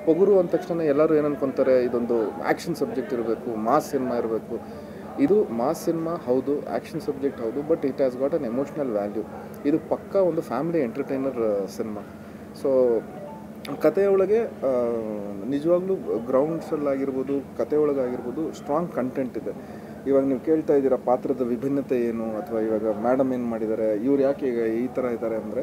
ಪೊಗುರು ಅಂದ ತಕ್ಷಣ ಎಲ್ಲರೂ ಏನು ಅನ್ಕೊಂತಾರೆ ಇದೊಂದು ಆ್ಯಕ್ಷನ್ ಸಬ್ಜೆಕ್ಟ್ ಇರಬೇಕು ಮಾಸ್ ಸಿನಿಮಾ ಇರಬೇಕು ಇದು ಮಾಸ್ ಸಿನಿಮಾ ಹೌದು ಆ್ಯಕ್ಷನ್ ಸಬ್ಜೆಕ್ಟ್ ಹೌದು but it has got an emotional value ಇದು ಪಕ್ಕಾ ಒಂದು ಫ್ಯಾಮಿಲಿ ಎಂಟರ್ಟೈನರ್ ಸಿನಿಮಾ ಸೊ ಕಥೆಯೊಳಗೆ ಆ, ನಿಜವಾಗ್ಲೂ ಗ್ರೌಂಡ್ಸಲ್ಲಾಗಿರ್ಬೋದು ಕಥೆಯೊಳಗಾಗಿರ್ಬೋದು ಸ್ಟ್ರಾಂಗ್ ಕಂಟೆಂಟ್ ಇದೆ ಇವಾಗ ನೀವು ಕೇಳ್ತಾ ಇದ್ದೀರಾ ಪಾತ್ರದ ವಿಭಿನ್ನತೆ ಏನು ಅಥವಾ ಇವಾಗ ಮೇಡಮ್ ಏನು ಮಾಡಿದ್ದಾರೆ ಇವ್ರು ಯಾಕೆ ಈಗ ಈ ಥರ ಇದ್ದಾರೆ ಅಂದರೆ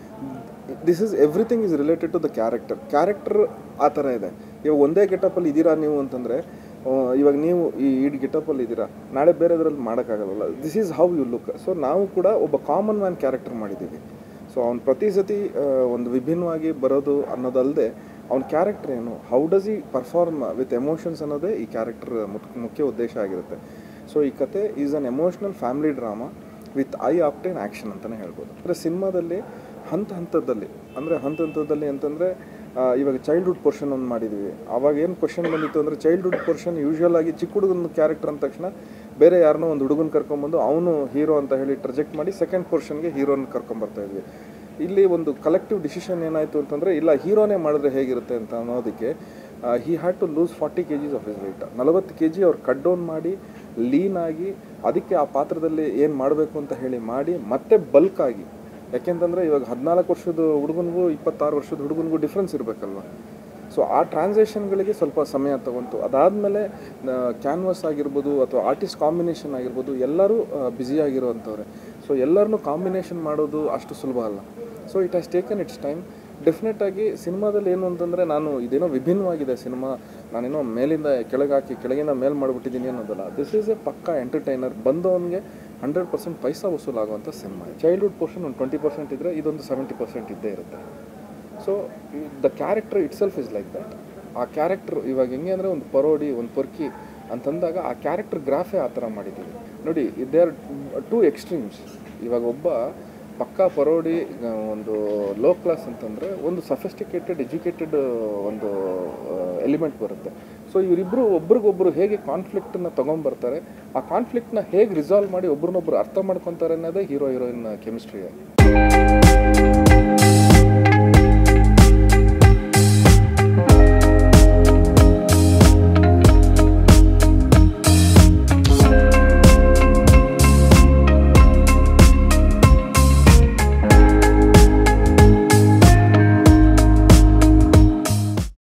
this is everything is related to the character character ಆ ಥರ ಇದೆ ಇವಾಗ ಒಂದೇ ಗೆಟಪಲ್ಲಿ ಇದ್ದೀರಾ ನೀವು ಅಂತಂದರೆ ಇವಾಗ ನೀವು ಈ ಈಡ್ ಗೆಟಪಲ್ಲಿ ಇದ್ದೀರಾ ನಾಳೆ ಬೇರೆದ್ರಲ್ಲಿ ಮಾಡೋಕ್ಕಾಗಲ್ಲ this is how you look so ನಾವು ಕೂಡ ಒಬ್ಬ ಕಾಮನ್ ಮ್ಯಾನ್ ಕ್ಯಾರೆಕ್ಟರ್ ಮಾಡಿದ್ದೀವಿ ಸೊ ಅವ್ನು ಪ್ರತಿ ಸತಿ ಆ, ಒಂದು ವಿಭಿನ್ನವಾಗಿ ಬರೋದು ಅನ್ನೋದಲ್ಲದೆ ಅವ್ನ ಕ್ಯಾರೆಕ್ಟರ್ ಏನು how does he perform with emotions ಅನ್ನೋದೇ ಈ ಕ್ಯಾರೆಕ್ಟರ್ ಮುಖ್ಯ ಉದ್ದೇಶ ಆಗಿರುತ್ತೆ ಸೊ ಈ ಕತೆ is an emotional family drama with high octane action ಅಂತಲೇ ಹೇಳ್ಬೋದು ಅಂದರೆ ಸಿನಿಮಾದಲ್ಲಿ ಹಂತ ಹಂತದಲ್ಲಿ ಅಂದರೆ ಹಂತ ಹಂತದಲ್ಲಿ ಅಂತಂದರೆ ಇವಾಗ ಚೈಲ್ಡ್ಹುಡ್ ಪೋರ್ಷನ್ ಒಂದು ಮಾಡಿದ್ವಿ ಅವಾಗ ಏನು ಕ್ವಶನ್ ಬಂದಿತ್ತು ಅಂದರೆ ಚೈಲ್ಡ್ಹುಡ್ ಪೋರ್ಷನ್ ಯೂಶ್ವಲ್ ಆಗಿ ಚಿಕ್ಕ ಹುಡುಗನ ಕ್ಯಾರೆಕ್ಟರ್ ಅಂದ ತಕ್ಷಣ ಬೇರೆ ಯಾರನ್ನೋ ಒಂದು ಹುಡುಗನ ಕರ್ಕೊಂಬಂದು ಅವನು ಹೀರೋ ಅಂತ ಹೇಳಿ ಪ್ರೊಜೆಕ್ಟ್ ಮಾಡಿ ಸೆಕೆಂಡ್ ಪೋರ್ಷನ್ಗೆ ಹೀರೋನ ಕರ್ಕೊಂಬರ್ತಾ ಇದ್ವಿ ಇಲ್ಲಿ ಒಂದು ಕಲೆಕ್ಟಿವ್ ಡಿಸಿಷನ್ ಏನಾಯಿತು ಅಂತಂದರೆ ಇಲ್ಲ ಹೀರೋನೇ ಮಾಡಿದ್ರೆ ಹೇಗಿರುತ್ತೆ ಅಂತ ಅನ್ನೋದಕ್ಕೆ he had to lose forty K Gs of his weight ನಲವತ್ತು ಕೆ ಜಿ ಅವ್ರು ಕಟ್ ಡೌನ್ ಮಾಡಿ ಲೀನ್ ಆಗಿ ಅದಕ್ಕೆ ಆ ಪಾತ್ರದಲ್ಲಿ ಏನು ಮಾಡಬೇಕು ಅಂತ ಹೇಳಿ ಮಾಡಿ ಮತ್ತೆ ಬಲ್ಕ್ ಆಗಿ ಯಾಕೆಂತಂದರೆ ಇವಾಗ ಹದಿನಾಲ್ಕು ವರ್ಷದ ಹುಡುಗನಿಗೂ ಇಪ್ಪತ್ತಾರು ವರ್ಷದ ಹುಡುಗನಿಗೂ ಡಿಫ್ರೆನ್ಸ್ ಇರಬೇಕಲ್ವ ಸೊ ಆ ಟ್ರಾನ್ಸಾಕ್ಷನ್ಗಳಿಗೆ ಸ್ವಲ್ಪ ಸಮಯ ತಗೊಂತು ಅದಾದಮೇಲೆ ಕ್ಯಾನ್ವಸ್ ಆಗಿರ್ಬೋದು ಅಥವಾ ಆರ್ಟಿಸ್ಟ್ ಕಾಂಬಿನೇಷನ್ ಆಗಿರ್ಬೋದು ಎಲ್ಲರೂ ಬ್ಯುಸಿ ಆಗಿರೋವಂಥವ್ರೆ ಸೊ ಎಲ್ಲರನ್ನೂ ಕಾಂಬಿನೇಷನ್ ಮಾಡೋದು ಅಷ್ಟು ಸುಲಭ ಅಲ್ಲ so it has taken its time definite ಆಗಿ ಸಿನಿಮಾದಲ್ಲಿ ಏನು ಅಂತಂದರೆ ನಾನು ಇದೇನೋ ವಿಭಿನ್ನವಾಗಿದೆ ಸಿನಿಮಾ ನಾನೇನೋ ಮೇಲಿಂದ ಕೆಳಗೆ ಹಾಕಿ ಕೆಳಗಿಂದ ಮೇಲ್ ಮಾಡಿಬಿಟ್ಟಿದ್ದೀನಿ ಅನ್ನೋದಲ್ಲ ದಿಸ್ ಈಸ್ ಎ ಪಕ್ಕ ಎಂಟರ್ಟೈನರ್ ಬಂದವನಿಗೆ ಹಂಡ್ರೆಡ್ ಪರ್ಸೆಂಟ್ ಪೈಸಾ ವಸೂಲಾಗುವಂಥ ಸಿನಿಮಾ ಚೈಲ್ಡ್ಹುಡ್ ಪೋರ್ಷನ್ ಒಂದು ಟ್ವೆಂಟಿ ಪರ್ಸೆಂಟ್ ಇದ್ದರೆ ಇದೊಂದು ಸೆವೆಂಟಿ ಪರ್ಸೆಂಟ್ ಇದ್ದೇ ಇರುತ್ತೆ so the character itself is like that ಆ ಕ್ಯಾರೆಕ್ಟರ್ ಇವಾಗ ಹೆಂಗೆ ಅಂದರೆ ಒಂದು ಪರೋಡಿ ಒಂದು ಪೊರ್ಕಿ ಅಂತಂದಾಗ ಆ ಕ್ಯಾರೆಕ್ಟರ್ ಗ್ರಾಫೇ ಆ ಥರ ಮಾಡಿದ್ದೀವಿ ನೋಡಿ ದೇ ಆರ್ ಟೂ ಎಕ್ಸ್ಟ್ರೀಮ್ಸ್ ಇವಾಗ ಒಬ್ಬ ಪಕ್ಕಾ ಪರೋಡಿ ಆ, ಒಂದು ಲೋ ಕ್ಲಾಸ್ ಅಂತಂದರೆ ಒಂದು ಸಫಿಸ್ಟಿಕೇಟೆಡ್ ಎಜುಕೇಟೆಡ್ ಒಂದು ಎಲಿಮೆಂಟ್ ಬರುತ್ತೆ ಸೊ ಇವರಿಬ್ಬರು ಒಬ್ರಿಗೊಬ್ರು ಹೇಗೆ ಕಾನ್ಫ್ಲಿಕ್ಟನ್ನು ತೊಗೊಂಬರ್ತಾರೆ ಆ ಕಾನ್ಫ್ಲಿಕ್ಟ್ನ ಹೇಗೆ ರಿಸಾಲ್ವ್ ಮಾಡಿ ಒಬ್ರನ್ನೊಬ್ರು ಅರ್ಥ ಮಾಡ್ಕೊತಾರೆ ಅನ್ನೋದೇ ಹೀರೋ ಹೀರೋಯಿನ್ ಕೆಮಿಸ್ಟ್ರಿ